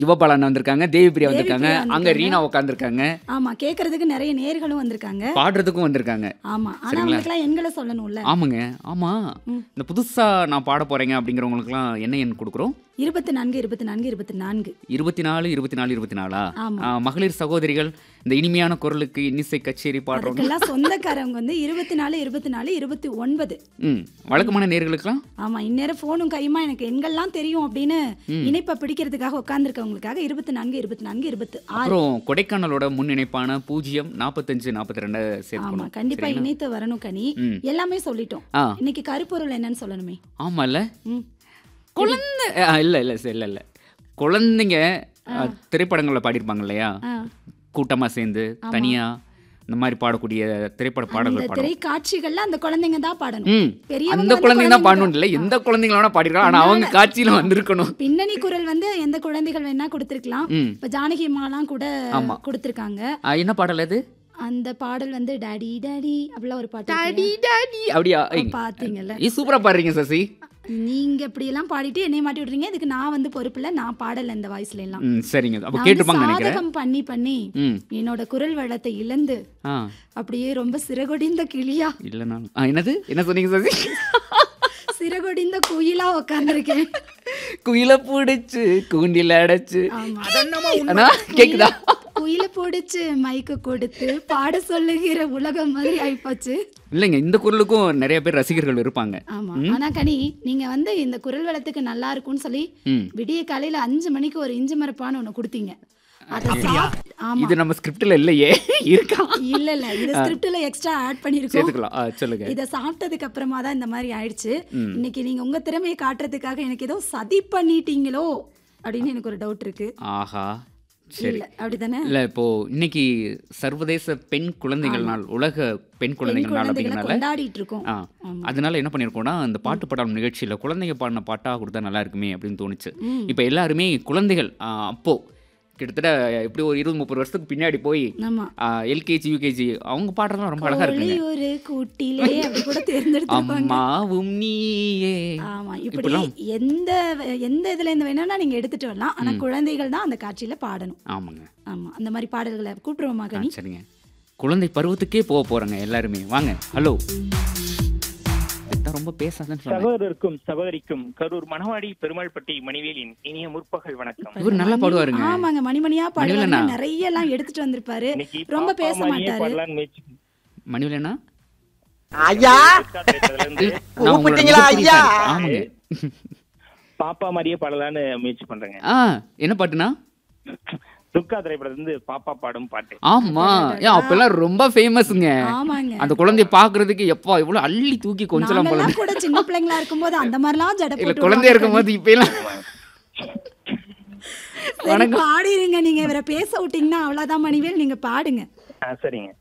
யுவபாலா அண்ணா வந்திருக்காங்க தேவி பிரியா வந்திருக்காங்க பிரியா அங்க வந்திருக்காங்க. ரீனா உட்காந்துருக்காங்க ஆமா கேட்கறதுக்கு நிறைய நேர்களும் வந்திருக்காங்க பாடுறதுக்கும் வந்திருக்காங்க ஆமா ஆனா சரிங்களா? அவங்களுக்குலாம் எண்களை சொல்லணும்ல ஆமாங்க ஆமா ம். இந்த புதுசா நான் பாட போறேங்க அப்படிங்கிறவங்களுக்குலாம் என்ன எண் கொடுக்குறோம் இருபத்தி நான்கு இருபத்தி நான்கு இருபத்தி நான்கு இருபத்தி நாலு இருபத்தி நாலு இருபத்தி நாலா ஆமா. ஆ, மகளிர் சகோதரிகள் இந்த இனிமையான குரலுக்கு இன்னிசை கச்சேரி பாடுறவங்க அதுக்கெல்லாம் சொந்தக்காரவங்க வந்து இருபத்தி நாலு இருபத்தி நாலு இருபத்தி ஒன்பது ம் வழக்கமான நேர்களுக்கெல்லாம் ஆமா இந்நேரம் போனும் கையுமா எனக்கு எண்கள்லாம் தெரியும் அப்படின்னு இணைப்பை பிடிக்கிறதுக்காக உட்கார்ந்துருக்கவங்களுக்காக இருபத்தி நான்கு இருபத்தி நான்கு இருபத்தி ஆறு அப்புறம் கொடைக்கானலோட முன் இணைப்பான பூஜ்ஜியம் நாற்பத்தஞ்சு நாற்பத்தி ரெண்டு ஆமா சேர்க்கணும் கண்டிப்பா சரிங்களா? இணைத்து வரணும் கனி ம். எல்லாமே சொல்லிட்டோம் ஆ இன்னைக்கு கருப்பொருள் என்னன்னு சொல்லணுமே ஆமால்ல ம் குழந்தை ஆ, இல்ல இல்ல சரி, இல்ல இல்ல குழந்தைங்க ஆ, திரைப்படங்கள்ல பாடியிருப்பாங்க இல்லையா ஆ. கூட்டமா சேர்ந்து தனியா இந்த மாதிரி பாடக்கூடிய திரைப்பட இந்த பாடல்கள் பாடணும் திரைக்காட்சிகள்ல அந்த குழந்தைங்க தான் பாடணும் ம் பெரியவங்க அந்த வந்து குழந்தைங்க தான் குழந்தைங்க பாடணும் இல்லை எந்த குழந்தைங்கள வேணா பாடிருக்கலாம் ஆனா அவங்க காட்சியில வந்திருக்கணும் பின்னணி குரல் வந்து எந்த குழந்தைகள் வேணா கொடுத்திருக்கலாம் ம் இப்ப ஜானகி அம்மாலாம் கூட ஆமா. கொடுத்திருக்காங்க ஆ, என்ன பாடல் அது அந்த பாடல் வந்து டாடி டாடி அப்படிலாம் ஒரு பாட்டு டாடி இருக்கு. டாடி அப்படியா ஐ, பாத்தீங்கல்ல ஏய், சூப்பரா பாடுறீங்க சசி நீங்க இப்படி எல்லாம் பாடிட்டு என்னைய மாட்டி விடுறீங்க இதுக்கு நான் வந்து பொறுப்பில்ல நான் பாடல இந்த வாய்ஸ்ல எல்லாம் ம் சரிங்க அப்ப நான் வந்து கேட்டுப்பாங்க நினைக்கிறேன் சாதகம் பண்ணி பண்ணி ம் என்னோட குரல் வளத்தை இழந்து ஆ அப்படியே ரொம்ப சிறகொடிந்த கிளியா இல்லைனாலும் ஆ என்னது என்ன சொன்னீங்க சசி சிறகொடிந்த குயிலா உட்கார்ந்துருக்கேன் குயில பிடிச்சு கூண்டில அடைச்சு ஆமா அண்ணா கேக்குதா குயில பிடிச்சு மைக்கு கொடுத்து பாட சொல்லுகிற உலகம் மாதிரி ஆயிப்போச்சு இல்லைங்க இந்த குரலுக்கும் நிறைய பேர் ரசிகர்கள் இருப்பாங்க ஆமா ஆனா கனி நீங்க வந்து இந்த குரல் வளத்துக்கு நல்லா இருக்கும்னு சொல்லி ம் விடிய காலையில அஞ்சு மணிக்கு ஒரு இஞ்சி மரப்பான்னு ஒண்ணு கொடுத்தீங்க அத சாப்- ஆமா இது நம்ம ஸ்கிரிப்ட்ல இல்லையே இருக்கா இல்ல இல்ல இது ஸ்கிரிப்ட்ல எக்ஸ்ட்ரா ஆட் பண்ணிருக்கோம் சேர்த்துக்கலாம் ஆ சொல்லுங்க இத சாப்பிட்டதுக்கு அப்புறமா தான் இந்த மாதிரி ஆயிடுச்சு இன்னைக்கு நீங்க உங்க திறமையை காட்டுறதுக்காக எனக்கு ஏதோ சதி பண்ணிட்டீங்களோ அப்படின்னு எனக்கு ஒரு டவுட் இருக்கு ஆஹா சரி இல்ல அப்படிதானே இல்ல இப்போ இன்னைக்கு சர்வதேச பெண் குழந்தைகள் நாள் உலக பெண் பெண் குழந்தைகள் நாள் குழந்தைகளை அப்படிங்கறனால கொண்டாடிட்டு இருக்கோம் ஆ அதனால என்ன பண்ணியிருக்கோம்னா அந்த பாட்டு பாடல் நிகழ்ச்சியில குழந்தைங்க பாடின பாட்டா கொடுத்தா நல்லா இருக்குமே அப்படின்னு தோணுச்சு இப்போ எல்லாருமே குழந்தைகள் ஆ, அப்போ கிட்டத்தட்ட எப்படி ஒரு இருபது முப்பது வருஷத்துக்கு பின்னாடி போய் ஆமா எல்கேஜி யூகேஜி அவங்க பாடுறதுலாம் ரொம்ப அழகா ஒளி இருக்குங்க ஒரு கூட்டிலே அப்படி கூட தேர்ந்தெடுத்திருப்பாங்க அம்மாவும் நீயே ஆமா இப்படி எந்த எந்த இதுல இருந்து வேணும்னா நீங்க எடுத்துட்டு வரலாம் ஆனா குழந்தைகள் தான் அந்த காட்சியில பாடணும் ஆமாங்க ஆமா அந்த மாதிரி பாடல்களை கூப்பிடுவோமா ஆ, கனி சரிங்க குழந்தை பருவத்துக்கே போக போறாங்க எல்லாருமே வாங்க ஹலோ ரொம்ப பேசாதன்னு சொன்னேன் சகோதரருக்கும் சகோதரிக்கும் கரூர் மணவாடி பெருமாள்பட்டி மணிவேலின் இனிய முற்பகல் வணக்கம் இவர் நல்லா பாடுவாருங்க ஆமாங்க மணிமணியா பாடுவாங்க மணிவண்ணனா? நிறைய எல்லாம் எடுத்துட்டு வந்திருப்பாரு இன்னைக்கு ரொம்ப பாப்பா பேச மாதிரியே மாட்டாரு பாடலாம்னு முயற்சி மணிவலனா ஐயா துர்கா திரைப்படத்துல இருந்து நான் உங்களோட கூப்பிட்டீங்களா, முதல் ஐயா? fan. ஆமாங்க பாப்பா மாதிரியே பாடலான்னு முயற்சி பண்றேங்க ஆ என்ன பாட்டுனா துர்கா திரைப்படத்துல இருந்து பாப்பா பாடும் பாட்டு ஆமா ஏன் அப்பெல்லாம் ரொம்ப ஃபேமஸ்ங்க ஆமாங்க அந்த குழந்தைய பாக்குறதுக்கு எப்பா இவ்வளவு அள்ளி தூக்கி கொஞ்சலாம் போல நாங்கெல்லாம் கூட சின்ன பிள்ளைங்களா இருக்கும்போது அந்த மாதிரிலாம் ஜட இல்ல போட்டு குழந்தையா இருக்கும் போது இப்ப எல்லாம் சரி, பாடிருங்க நீங்க இவரை பேச விட்டீங்கன்னா அவ்வளவுதான் மணிவேல் நீங்க பாடுங்க ஆ, சரிங்க